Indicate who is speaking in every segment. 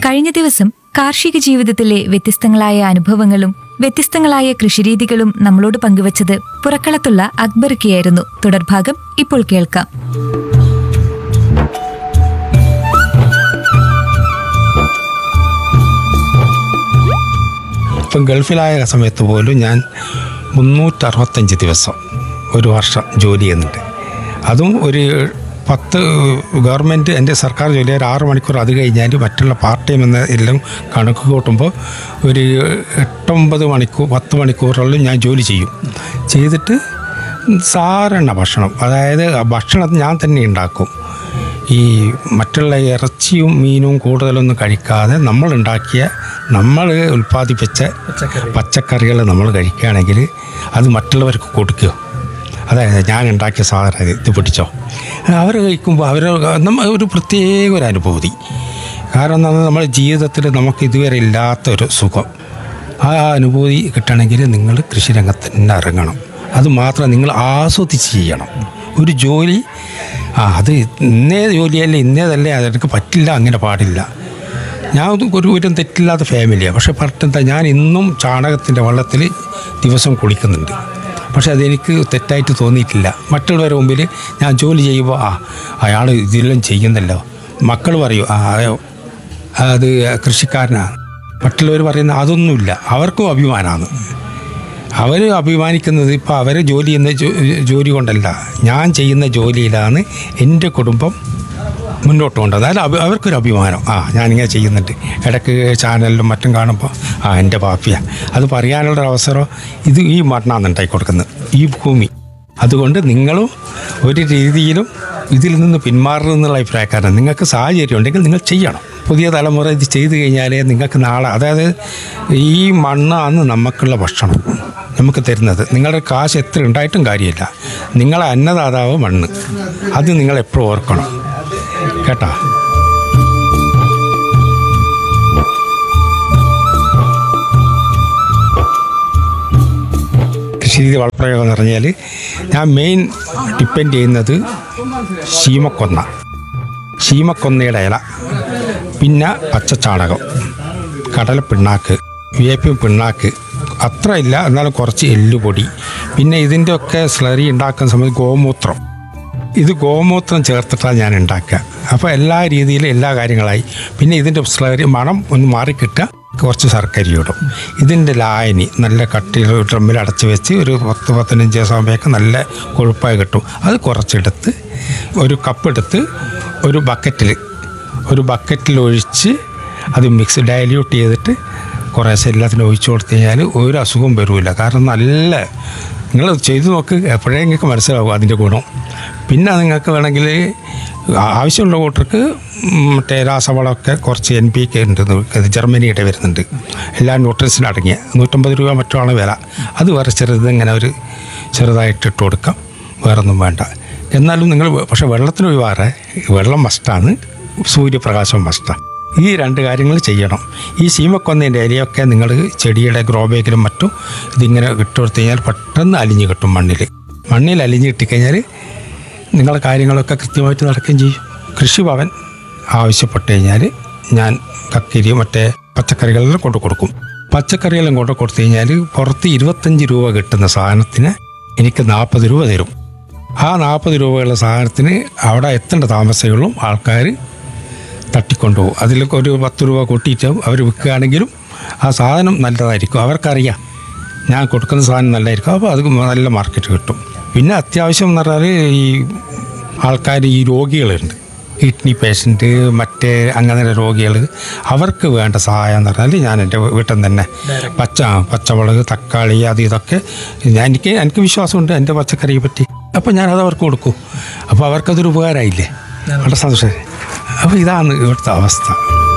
Speaker 1: കഴിഞ്ഞ ദിവസം കാർഷിക ജീവിതത്തിലെ വ്യത്യസ്തങ്ങളായ അനുഭവങ്ങളും വ്യത്യസ്തങ്ങളായ കൃഷിരീതികളും നമ്മളോട് പങ്കുവച്ചത് പുറക്കളത്തുള്ള അക്ബർക്കിയായിരുന്നു തുടർഭാഗം ഇപ്പോൾ കേൾക്കാം
Speaker 2: ഇപ്പം ഗൾഫിലായ സമയത്ത് പോലും ഞാൻ മുന്നൂറ്ററുപത്തഞ്ച് ദിവസം ഒരു വർഷം ജോലി ചെയ്യുന്നുണ്ട് അതും ഒരു പത്ത് ഗവൺമെൻറ് എൻ്റെ സർക്കാർ ജോലി ഒരു ആറ് മണിക്കൂർ അത് കഴിഞ്ഞാൽ മറ്റുള്ള പാർട്ട് ടൈം എന്ന എല്ലാം കണക്ക് കൂട്ടുമ്പോൾ ഒരു എട്ടൊമ്പത് മണിക്കൂർ പത്ത് മണിക്കൂറോളം ഞാൻ ജോലി ചെയ്യും ചെയ്തിട്ട് സാധാരണ ഭക്ഷണം അതായത് ആ ഭക്ഷണം ഞാൻ തന്നെ ഉണ്ടാക്കും ഈ മറ്റുള്ള ഇറച്ചിയും മീനും കൂടുതലൊന്നും കഴിക്കാതെ നമ്മൾ ഉണ്ടാക്കിയ നമ്മൾ ഉൽപ്പാദിപ്പിച്ച പച്ചക്കറികൾ നമ്മൾ കഴിക്കുകയാണെങ്കിൽ അത് മറ്റുള്ളവർക്ക് കൊടുക്കുക അതായത് ഞാൻ ഉണ്ടാക്കിയ സാധനം ഇത് ഇത് പിടിച്ചോ അവർ കഴിക്കുമ്പോൾ അവർ നമ്മ ഒരു പ്രത്യേക ഒരു അനുഭൂതി കാരണം എന്താ നമ്മുടെ ജീവിതത്തിൽ നമുക്ക് ഇതുവരെ ഇല്ലാത്ത ഒരു സുഖം ആ അനുഭൂതി കിട്ടണമെങ്കിൽ നിങ്ങൾ കൃഷിരംഗത്ത് തന്നെ ഇറങ്ങണം അത് മാത്രം നിങ്ങൾ ആസ്വദിച്ച് ചെയ്യണം ഒരു ജോലി ആ അത് ഇന്നേ ജോലിയല്ലേ ഇന്നേതല്ലേ അതെനിക്ക് പറ്റില്ല അങ്ങനെ പാടില്ല ഞാൻ ഒരു- ഒരു ഒരു തെറ്റില്ലാത്ത ഫാമിലിയാണ് പക്ഷെ പറഞ്ഞെന്താ ഞാൻ ഇന്നും ചാണകത്തിൻ്റെ വെള്ളത്തിൽ ദിവസം കുളിക്കുന്നുണ്ട് പക്ഷെ അതെനിക്ക് തെറ്റായിട്ട് തോന്നിയിട്ടില്ല മറ്റുള്ളവരുടെ മുമ്പിൽ ഞാൻ ജോലി ചെയ്യുമ്പോൾ ആ അയാൾ ഇതെല്ലാം ചെയ്യുന്നല്ലോ മക്കൾ പറയും ആ അയ്യോ, അത് കൃഷിക്കാരനാണ് മറ്റുള്ളവർ പറയുന്ന അതൊന്നുമില്ല അവർക്കും അഭിമാനമാണ് അവർ അഭിമാനിക്കുന്നത് ഇപ്പോൾ അവർ ജോലി ചെയ്യുന്ന ജോ- ജോലി കൊണ്ടല്ല ഞാൻ ചെയ്യുന്ന ജോലിയിലാണ് എൻ്റെ കുടുംബം മുന്നോട്ട് കൊണ്ടത് അതായത് അവ- അവർക്കൊരു അഭിമാനം ആ ഞാനിങ്ങനെ ചെയ്യുന്നുണ്ട് ഇടയ്ക്ക് ചാനലിലും മറ്റും കാണുമ്പോൾ ആ എൻ്റെ പാപ്പിയ അത് പറയാനുള്ള ഒരു അവസരം ഇത് ഈ മണ്ണാണ് ഉണ്ടാക്കി കൊടുക്കുന്നത് ഈ ഭൂമി അതുകൊണ്ട് നിങ്ങളും ഒരു രീതിയിലും ഇതിൽ നിന്ന് പിന്മാറണം എന്നുള്ള അഭിപ്രായക്കാരൻ നിങ്ങൾക്ക് സാഹചര്യം ഉണ്ടെങ്കിൽ നിങ്ങൾ ചെയ്യണം പുതിയ തലമുറ ഇത് ചെയ്തു കഴിഞ്ഞാലേ നിങ്ങൾക്ക് നാളെ അതായത് ഈ മണ്ണാണ് നമുക്കുള്ള ഭക്ഷണം നമുക്ക് തരുന്നത് നിങ്ങളുടെ കാശ് എത്ര ഉണ്ടായിട്ടും കാര്യമില്ല നിങ്ങളെ അന്നദാതാവ് മണ്ണ് അത് നിങ്ങൾ എപ്പോഴും ഓർക്കണം കേട്ടാ കൃഷിരീതി വളപ്രയോഗം എന്ന് പറഞ്ഞാൽ ഞാൻ മെയിൻ ഡിപ്പെൻഡ് ചെയ്യുന്നത് ശീമക്കൊന്ന ശീമക്കൊന്നയുടെ ഇല പിന്നെ പച്ചച്ചാണകം കടലപ്പിണ്ണാക്ക് വേപ്പിൻ പിണ്ണാക്ക് അത്ര ഇല്ല എന്നാലും കുറച്ച് എല്ലുപൊടി പിന്നെ ഇതിൻ്റെ ഒക്കെ സ്ലറി ഉണ്ടാക്കുന്ന സമയത്ത് ഗോമൂത്രം ഇത് ഗോമൂത്രം ചേർത്തിട്ടാണ് ഞാൻ ഉണ്ടാക്കുക അപ്പോൾ എല്ലാ രീതിയിലും എല്ലാ കാര്യങ്ങളായി പിന്നെ ഇതിൻ്റെ സ്ലറി മണം ഒന്ന് മാറിക്കിട്ടുക കുറച്ച് ശർക്കര ഇടും ഇതിൻ്റെ ലായനി നല്ല കട്ടിയിൽ ഡ്രമ്മിൽ അടച്ച് വെച്ച് ഒരു പത്ത് പതിനഞ്ച് ദിവസം ആകുമ്പോഴേക്ക് നല്ല കൊഴുപ്പായി കിട്ടും അത് കുറച്ചെടുത്ത് ഒരു കപ്പെടുത്ത് ഒരു ബക്കറ്റിൽ ഒരു ബക്കറ്റിൽ ഒഴിച്ച് അത് മിക്സ് ഡയല്യൂട്ട് ചെയ്തിട്ട് കുറേശ്ശെ എല്ലാത്തിനും ഒഴിച്ചു കൊടുത്തു കഴിഞ്ഞാൽ ഒരു അസുഖവും വരില്ല കാരണം നല്ല നിങ്ങൾ ചെയ്തു നോക്ക് എപ്പോഴേ നിങ്ങൾക്ക് മനസ്സിലാവും അതിൻ്റെ ഗുണം പിന്നെ നിങ്ങൾക്ക് വേണമെങ്കിൽ ആ- ആവശ്യമുള്ള കൂട്ടർക്ക് മറ്റേ രാസവളമൊക്കെ കുറച്ച് എൻ പി കെ ഉണ്ട് ഇത് ജർമ്മനിയുടെ വരുന്നുണ്ട് എല്ലാ ന്യൂട്രൻസിനും അടങ്ങിയ നൂറ്റമ്പത് രൂപ മറ്റുമാണ് വില അത് വേറെ ചെറുത് ഇങ്ങനെ ഒരു ചെറുതായിട്ട് ഇട്ട് കൊടുക്കാം വേറൊന്നും വേണ്ട എന്നാലും നിങ്ങൾ പക്ഷേ വെള്ളത്തിന് ഒഴിവാറെ വെള്ളം മസ്റ്റാണ് സൂര്യപ്രകാശം മസ്റ്റാണ് ഈ രണ്ട് കാര്യങ്ങൾ ചെയ്യണം ഈ സീമക്കൊന്നേൻ്റെ ഇലയൊക്കെ നിങ്ങൾ ചെടിയുടെ ഗ്രോ ബാഗിലും മറ്റും ഇതിങ്ങനെ ഇട്ട് കൊടുത്തു കഴിഞ്ഞാൽ പെട്ടെന്ന് അലിഞ്ഞ് കിട്ടും മണ്ണിൽ മണ്ണിൽ അലിഞ്ഞ് കിട്ടിക്കഴിഞ്ഞാൽ നിങ്ങളെ കാര്യങ്ങളൊക്കെ കൃത്യമായിട്ട് നടക്കുകയും ചെയ്യും കൃഷിഭവൻ ആവശ്യപ്പെട്ട് കഴിഞ്ഞാൽ ഞാൻ കക്കിരി മറ്റേ പച്ചക്കറികളെല്ലാം കൊണ്ടു കൊടുക്കും പച്ചക്കറിയെല്ലാം കൊണ്ടു കൊടുത്തു കഴിഞ്ഞാൽ പുറത്ത് ഇരുപത്തഞ്ച് രൂപ കിട്ടുന്ന സാധനത്തിന് എനിക്ക് നാൽപ്പത് രൂപ തരും ആ നാൽപ്പത് രൂപയുള്ള സാധനത്തിന് അവിടെ എത്തേണ്ട താമസങ്ങളും ആൾക്കാർ തട്ടിക്കൊണ്ടുപോകും അതിലൊക്കെ ഒരു പത്ത് രൂപ കൂട്ടിയിട്ട് അവർ വിൽക്കുകയാണെങ്കിലും ആ സാധനം നല്ലതായിരിക്കും അവർക്കറിയാം ഞാൻ കൊടുക്കുന്ന സാധനം നല്ലതായിരിക്കും അപ്പോൾ അത് നല്ല മാർക്കറ്റ് കിട്ടും പിന്നെ അത്യാവശ്യം എന്ന് പറഞ്ഞാൽ ഈ ആൾക്കാർ ഈ രോഗികളുണ്ട് കിഡ്നി പേഷ്യൻറ്റ് മറ്റേ അങ്ങനെ രോഗികൾ അവർക്ക് വേണ്ട സഹായം എന്ന് പറഞ്ഞാൽ ഞാൻ എൻ്റെ വീട്ടിൽ നിന്ന് തന്നെ പച്ച പച്ചമുളക് തക്കാളി അത് ഇതൊക്കെ ഞാൻ എനിക്ക് എനിക്ക് വിശ്വാസമുണ്ട് എൻ്റെ പച്ചക്കറിയെ പറ്റി അപ്പോൾ ഞാനത് അവർക്ക് കൊടുക്കും അപ്പോൾ അവർക്കതൊരു ഉപകാരമായില്ലേ വളരെ സന്തോഷം അപ്പോൾ ഇതാണ് ഇവിടുത്തെ അവസ്ഥ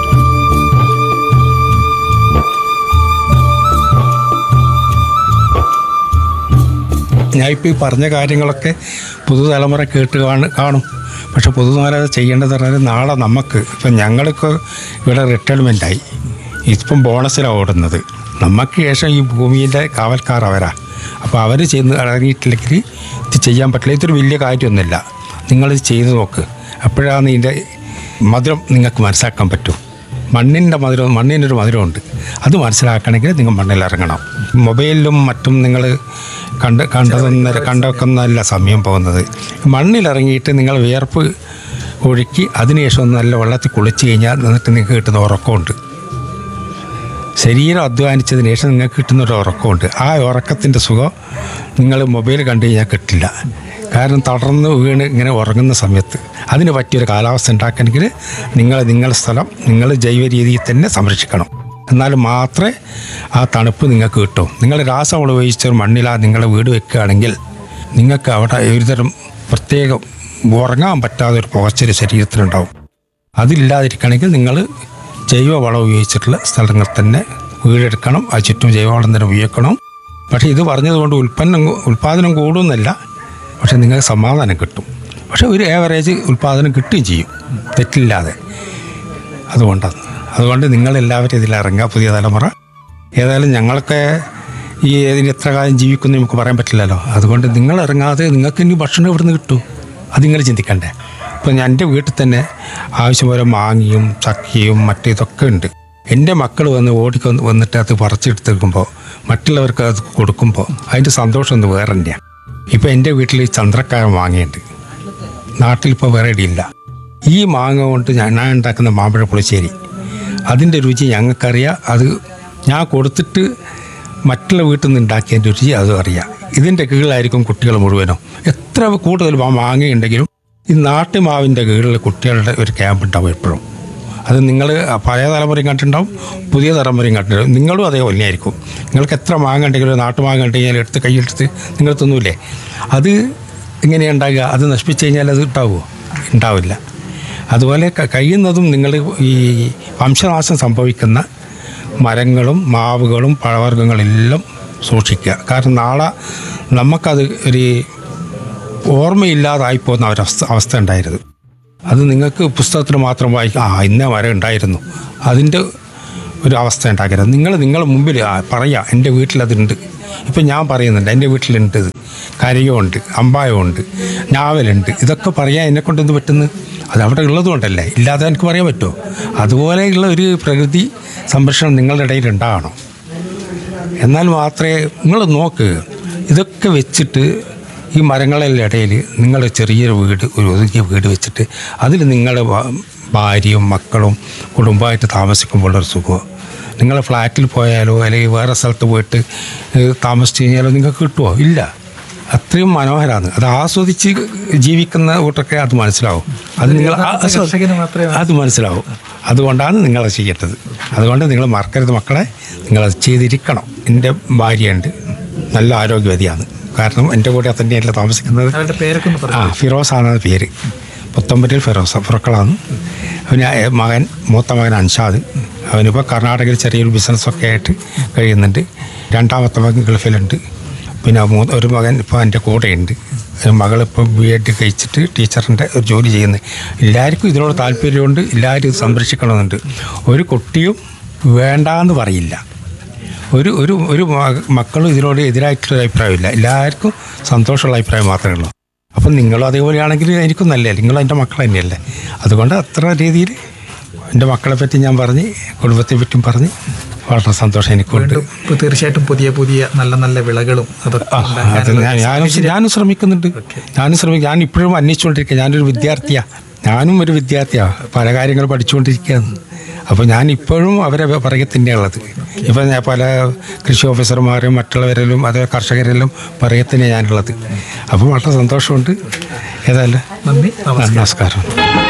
Speaker 2: ഞാനിപ്പോൾ ഈ പറഞ്ഞ കാര്യങ്ങളൊക്കെ പുതുതലമുറ കേട്ട് കാണു കാണും പക്ഷെ പുതുതലമുറ ചെയ്യേണ്ടത് പറഞ്ഞാൽ നാളെ നമുക്ക് ഇപ്പം ഞങ്ങൾക്ക് ഇവിടെ റിട്ടയർമെൻറ്റായി ഇപ്പം ബോണസിലാണ് ഓടുന്നത് നമുക്ക് ശേഷം ഈ ഭൂമിയിലെ കാവൽക്കാർ അവരാ അപ്പോൾ അവർ ചെയ്യുന്ന ഇറങ്ങിയിട്ടില്ലെങ്കിൽ ഇത് ചെയ്യാൻ പറ്റില്ല ഇതൊരു വലിയ കാര്യമൊന്നുമില്ല നിങ്ങളിത് ചെയ്തു നോക്ക് അപ്പോഴാണ് ഇതിൻ്റെ മധുരം നിങ്ങൾക്ക് മനസ്സിലാക്കാൻ പറ്റൂ മണ്ണിൻ്റെ മധുരം മണ്ണിനൊരു മധുരമുണ്ട് അത് മനസ്സിലാക്കണമെങ്കിൽ നിങ്ങൾ മണ്ണിൽ ഇറങ്ങണം മൊബൈലിലും മറ്റും നിങ്ങൾ കണ്ട് കണ്ടതൊന്ന കണ്ടൊക്കുന്നല്ല സമയം പോകുന്നത് മണ്ണിലിറങ്ങിയിട്ട് നിങ്ങൾ വിയർപ്പ് ഒഴുക്കി അതിനുശേഷം ഒന്ന് നല്ല വെള്ളത്തിൽ കുളിച്ച് കഴിഞ്ഞാൽ എന്നിട്ട് നിങ്ങൾക്ക് കിട്ടുന്ന ഉറക്കമുണ്ട് ശരീരം അധ്വാനിച്ചതിന് ശേഷം നിങ്ങൾക്ക് കിട്ടുന്ന ഒരു ഉറക്കമുണ്ട് ആ ഉറക്കത്തിൻ്റെ സുഖം നിങ്ങൾ മൊബൈൽ കണ്ടു കഴിഞ്ഞാൽ കിട്ടില്ല കാരണം തളർന്ന് വീണ് ഇങ്ങനെ ഉറങ്ങുന്ന സമയത്ത് അതിന് പറ്റിയൊരു കാലാവസ്ഥ ഉണ്ടാക്കണമെങ്കിൽ നിങ്ങൾ നിങ്ങളുടെ സ്ഥലം നിങ്ങൾ ജൈവ രീതിയിൽ തന്നെ സംരക്ഷിക്കണം എന്നാൽ മാത്രമേ ആ തണുപ്പ് നിങ്ങൾക്ക് കിട്ടൂ നിങ്ങൾ രാസവളം ഉപയോഗിച്ച ഒരു മണ്ണിലാ നിങ്ങൾ വീട് വെക്കുകയാണെങ്കിൽ നിങ്ങൾക്ക് അവിടെ ഒരുതരം പ്രത്യേകം ഉറങ്ങാൻ പറ്റാതെ ഒരു പുകച്ചൊരു ശരീരത്തിനുണ്ടാവും അതില്ലാതിരിക്കണമെങ്കിൽ നിങ്ങൾ ജൈവവളം ഉപയോഗിച്ചിട്ടുള്ള സ്ഥലങ്ങൾ തന്നെ വീടെടുക്കണം ആ ചുറ്റും ജൈവവളം തന്നെ ഉപയോഗിക്കണം പക്ഷേ ഇത് പറഞ്ഞതുകൊണ്ട് ഉൽപ്പന്നം ഉൽപ്പാദനം കൂടുമെന്നല്ല പക്ഷെ നിങ്ങൾക്ക് സമാധാനം കിട്ടും പക്ഷെ ഒരു ഏവറേജ് ഉൽപ്പാദനം കിട്ടുകയും ചെയ്യും തെറ്റില്ലാതെ അതുകൊണ്ടാണ് അതുകൊണ്ട് നിങ്ങളെല്ലാവരും ഇതിലിറങ്ങുക പുതിയ തലമുറ ഏതായാലും ഞങ്ങളൊക്കെ ഈ ഇതിന് എത്ര കാലം ജീവിക്കുന്നു നമുക്ക് പറയാൻ പറ്റില്ലല്ലോ അതുകൊണ്ട് നിങ്ങൾ ഇറങ്ങാതെ നിങ്ങൾക്ക് ഇനി ഭക്ഷണം ഇവിടുന്ന് കിട്ടും അത് നിങ്ങൾ ചിന്തിക്കണ്ടേ ഇപ്പം ഞാൻ എൻ്റെ വീട്ടിൽ തന്നെ ആവശ്യം പോലെ മാങ്ങയും ചക്കയും മറ്റു ഇതൊക്കെ ഉണ്ട് എൻ്റെ മക്കൾ വന്ന് ഓടിക്ക് വന്നിട്ട് അത് പറിച്ചെടുത്തെടുക്കുമ്പോൾ മറ്റുള്ളവർക്ക് അത് കൊടുക്കുമ്പോൾ അതിൻ്റെ സന്തോഷം ഒന്ന് വേറെ തന്നെയാണ് ഇപ്പം എൻ്റെ വീട്ടിൽ ചന്ദ്രക്കാരൻ മാങ്ങയുണ്ട് നാട്ടിലിപ്പോൾ വേറെ ഇടിയില്ല ഈ മാങ്ങ കൊണ്ട് ഞാൻ ഞാൻ ഉണ്ടാക്കുന്ന മാമ്പഴ പുളിശ്ശേരി അതിൻ്റെ രുചി ഞങ്ങൾക്കറിയാം അത് ഞാൻ കൊടുത്തിട്ട് മറ്റുള്ള വീട്ടിൽ നിന്ന് ഉണ്ടാക്കിയതിൻ്റെ രുചി അതും അറിയാം ഇതിൻ്റെ കീഴിലായിരിക്കും കുട്ടികൾ മുഴുവനും എത്ര കൂടുതൽ മാ- മാങ്ങയുണ്ടെങ്കിലും ഈ നാട്ടുമാവിൻ്റെ കീഴിൽ കുട്ടികളുടെ ഒരു ക്യാമ്പ് ഉണ്ടാവും എപ്പോഴും അത് നിങ്ങൾ പഴയ തലമുറയും കണ്ടിട്ടുണ്ടാവും പുതിയ തലമുറയും കണ്ടിട്ടുണ്ടാവും നിങ്ങളും അതേപോലെ ആയിരിക്കും നിങ്ങൾക്ക് എത്ര മാങ്ങ ഉണ്ടെങ്കിലും നാട്ടുമാങ്ങ ഉണ്ടെങ്കിൽ എടുത്ത് കൈയെടുത്ത് നിങ്ങൾ തിന്നൂലേ അത് ഇങ്ങനെയാണ് ഉണ്ടാകുക അത് നശിപ്പിച്ച് കഴിഞ്ഞാൽ അത് ഉണ്ടാവുമോ ഉണ്ടാവില്ല അതുപോലെ ക- കഴിയുന്നതും നിങ്ങൾ ഈ വംശനാശം സംഭവിക്കുന്ന മരങ്ങളും മാവുകളും പഴവർഗ്ഗങ്ങളെല്ലാം സൂക്ഷിക്കുക കാരണം നാളെ നമുക്കത് ഒരു ഓർമ്മയില്ലാതായി പോകുന്ന ഒരവസ്ഥ അവസ്ഥ ഉണ്ടായിരുന്നു അത് നിങ്ങൾക്ക് പുസ്തകത്തിൽ മാത്രം വായിക്കാം ആ ഇന്ന മരം ഉണ്ടായിരുന്നു അതിൻ്റെ ഒരു അവസ്ഥ ഉണ്ടാക്കരുത് നിങ്ങൾ നിങ്ങളുടെ മുമ്പിൽ ആ, പറയാ എൻ്റെ വീട്ടിലതുണ്ട് ഇപ്പം ഞാൻ പറയുന്നുണ്ട് എൻ്റെ വീട്ടിലുണ്ട് ഇത് കരയുണ്ട് അമ്പായമുണ്ട് ഞാവലുണ്ട് ഇതൊക്കെ പറയാൻ എന്നെ കൊണ്ടൊന്ന് പറ്റുന്നു അത് അവിടെ ഉള്ളതുകൊണ്ടല്ലേ ഇല്ലാതെ എനിക്ക് പറയാൻ പറ്റുമോ അതുപോലെയുള്ള ഒരു പ്രകൃതി സംരക്ഷണം നിങ്ങളുടെ ഇടയിൽ ഉണ്ടാകണം എന്നാൽ മാത്രമേ നിങ്ങൾ നോക്ക് ഇതൊക്കെ വെച്ചിട്ട് ഈ മരങ്ങളുടെ ഇടയിൽ നിങ്ങൾ ചെറിയൊരു വീട് ഒരു ഒതുങ്ങിയ വീട് വെച്ചിട്ട് അതിൽ നിങ്ങളുടെ ഭ- ഭാര്യയും മക്കളും കുടുംബമായിട്ട് താമസിക്കുമ്പോഴുള്ളൊരു സുഖം നിങ്ങൾ ഫ്ലാറ്റിൽ പോയാലോ അല്ലെങ്കിൽ വേറെ സ്ഥലത്ത് പോയിട്ട് ഏഹ്, താമസിച്ച് കഴിഞ്ഞാലോ നിങ്ങൾക്ക് കിട്ടുമോ ഇല്ല അത്രയും മനോഹരമാണ് അത് ആസ്വദിച്ച് ജീവിക്കുന്ന കൂട്ടൊക്കെ അത് മനസ്സിലാവും അത് നിങ്ങൾ ആ-
Speaker 3: കർഷകന് മാത്രമേ
Speaker 2: അത് മനസ്സിലാവും അതുകൊണ്ടാണ് നിങ്ങൾ ചെയ്യേണ്ടത് അതുകൊണ്ട് നിങ്ങൾ മറക്കരുത് മക്കളെ നിങ്ങളത് ചെയ്തിരിക്കണം എൻ്റെ ഭാര്യയുണ്ട് നല്ല ആരോഗ്യവതിയാണ് കാരണം എൻ്റെ കൂടെ തന്നെയല്ല താമസിക്കുന്നത്
Speaker 3: അവരുടെ പേരൊക്കെ ഒന്ന്
Speaker 2: ആ
Speaker 3: പറഞ്ഞു
Speaker 2: ഫിറോസാണ് പേര് പുത്തമ്പറ്റിൽ ഫിറോസ ഫുറക്കളാണ് അവന് മകൻ മൂത്ത മകൻ അൻഷാദ് അവനിപ്പോൾ കർണാടകയിൽ ചെറിയൊരു ബിസിനസ്സൊക്കെ ആയിട്ട് കഴിയുന്നുണ്ട് രണ്ടാമത്തെ മകൻ ഗൾഫിലുണ്ട് പിന്നെ മൂന്ന് ഒരു മകൻ ഇപ്പോൾ എൻ്റെ കൂടെയുണ്ട് ഒരു മകളിപ്പോൾ ബി എഡ് കഴിച്ചിട്ട് ടീച്ചറിൻ്റെ ഒരു ജോലി ചെയ്യുന്നത് എല്ലാവർക്കും ഇതിനോട് താല്പര്യമുണ്ട് എല്ലാവരും ഇത് സംരക്ഷിക്കണമെന്നുണ്ട് ഒരു കുട്ടിയും വേണ്ടാന്ന് പറയില്ല ഒരു ഒരു ഒരു മ- മക്കളും ഇതിനോട് എതിരായിട്ടുള്ള അഭിപ്രായമില്ല എല്ലാവർക്കും സന്തോഷമുള്ള അഭിപ്രായം മാത്രമേ ഉള്ളൂ അപ്പം നിങ്ങളും അതേപോലെയാണെങ്കിൽ എനിക്കും നല്ലല്ലേ നിങ്ങളും എൻ്റെ മക്കൾ തന്നെയല്ലേ അതുകൊണ്ട് അത്ര രീതിയിൽ എൻ്റെ മക്കളെ പറ്റി ഞാൻ പറഞ്ഞ് കുടുംബത്തെ പറ്റിയും പറഞ്ഞ് വളരെ സന്തോഷം എനിക്കുണ്ട്
Speaker 3: വീണ്ടും ഇപ്പൊ തീർച്ചയായിട്ടും പുതിയ പുതിയ നല്ല നല്ല വിളകളും അതൊക്കെ
Speaker 2: ആ, അത്
Speaker 3: ഉണ്ടാക്കാനുള്ള
Speaker 2: ഞാൻ ഞാനും ഞാനും ശ്രമിക്കുന്നുണ്ട് ഞാനും ശ്രമിക്കും ഞാൻ ഇപ്പോഴും അന്വേഷിച്ചുകൊണ്ടിരിക്കുക ഞാനൊരു വിദ്യാർത്ഥിയാണ് ഞാനും ഒരു വിദ്യാർത്ഥിയാണ് പല കാര്യങ്ങൾ പഠിച്ചുകൊണ്ടിരിക്കുകയാണ് അപ്പോൾ ഞാൻ ഇപ്പോഴും അവരെ പുറകെ തന്നെയുള്ളത് ഇപ്പം ഞാൻ പല കൃഷി ഓഫീസർമാരും മറ്റുള്ളവരിലും അതേ കർഷകരിലും പുറകെ തന്നെയാണ് ഞാനുള്ളത് അപ്പോൾ വളരെ സന്തോഷമുണ്ട് ഏതായാലും
Speaker 3: നന്ദി
Speaker 2: നമസ്കാരം